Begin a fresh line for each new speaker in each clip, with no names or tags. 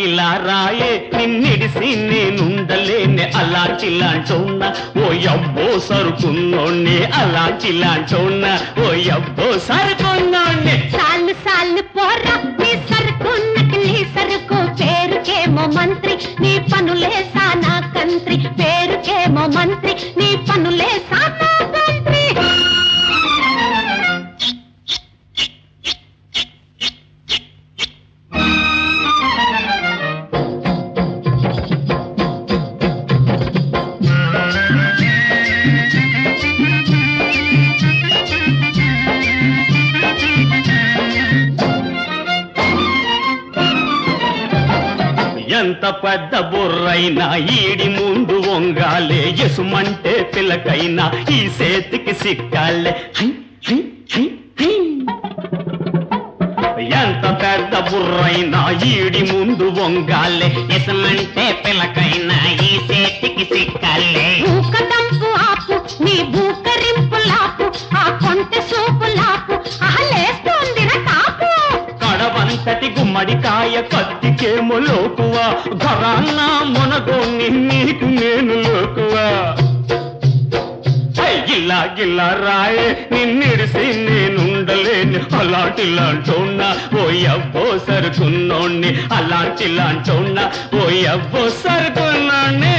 గిల్లా రాయే నిన్నిడిసి నేనుండలేనే అలాంటిలాంటోన్నా ఓ అబ్బో సరుకున్నోణ్ణి అలాంటిలాంటోన్నా ఓ అబ్బో సరుకున్నోణ్ణి
సాలు సాలు పోరా నీ సరుకు నకిలీ సరుకు పేరుకేమో మంత్రి నీ పనులే సానా కంత్రి పేరుకేమో మంత్రి నీ పనులే సానా కంత్రి
ఎంత పెద్ద బుర్రైనా ఈడి ముందు వంగాలే ఎసుమంటే పిల్లకైనా ఈ సేతికి సిక్కాలే హై, హై, హై, హై. ఎంత పెద్ద బుర్రైనా ఈడి ముందు వంగాలే ఎసుమంటే పిల్లకైనా ఈ సేతికి సిక్కాలే
భూకదంపు ఆపు నీ భూకరింపు లాపు ఆ కొంటె సూపు లాపు అహలేస్తోంది కాపు
కడవంతటి గుమ్మడికాయ కత్తికేమో లోకువా ఘరాన్న మునగోని నీకు నేను లోకువా హై, గిల్లా గిల్లా రాయే నిన్నిడిసి నేనుండలేను అలాంటిలాంటోన్నా ఓ అబ్బో సరుకున్నోణ్ణి అలాంటిలాంటోన్నా ఓ అబ్బో సరుకున్నోణ్ణి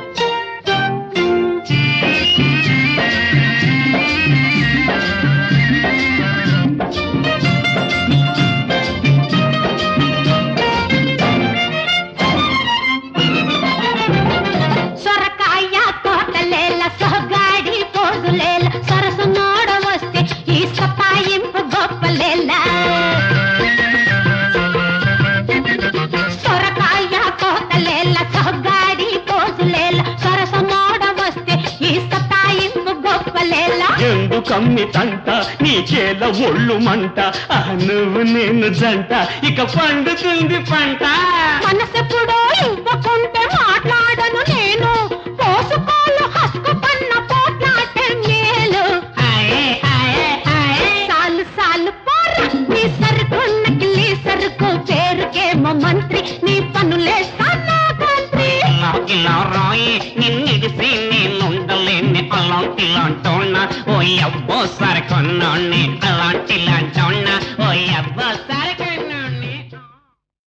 సొరకాయ తోటలేల సొగాడి పోదులేల సరసు నోడ వస్తే ఈ సపాయింపు గొప్పలేల సొరకాయ తోటలేల సొగాడి పోదులేల సరసు నోడ వస్తే ఈ సపాయింపు గొప్పలేల
ఎందుకమ్మి తంట నీ చేల ఒళ్ళు మంట ఆ నువ్వు నేను జంట ఇక పండుతుంది పంట
మనసెప్పుడో ఇవ్వకుంటే మాట్లాడను నేను పోసుకోలు హస్కు పన్న పోట్లాటే మేలు సాలు సాలు పోరా నీ సరుకు నకిలీ సరుకు పేరుకేమో మంత్రి నీ పనులే సానా మంత్రి
ఇలా రాయి నిన్నిడిసి నేనుండలేని అలాంటిలాంటోన్నా ఓ అబ్బో సరుకున్నోణ్ణి అలాంటిలాంటోన్నా ఓ అబ్బో సరుకున్నోణ్ణి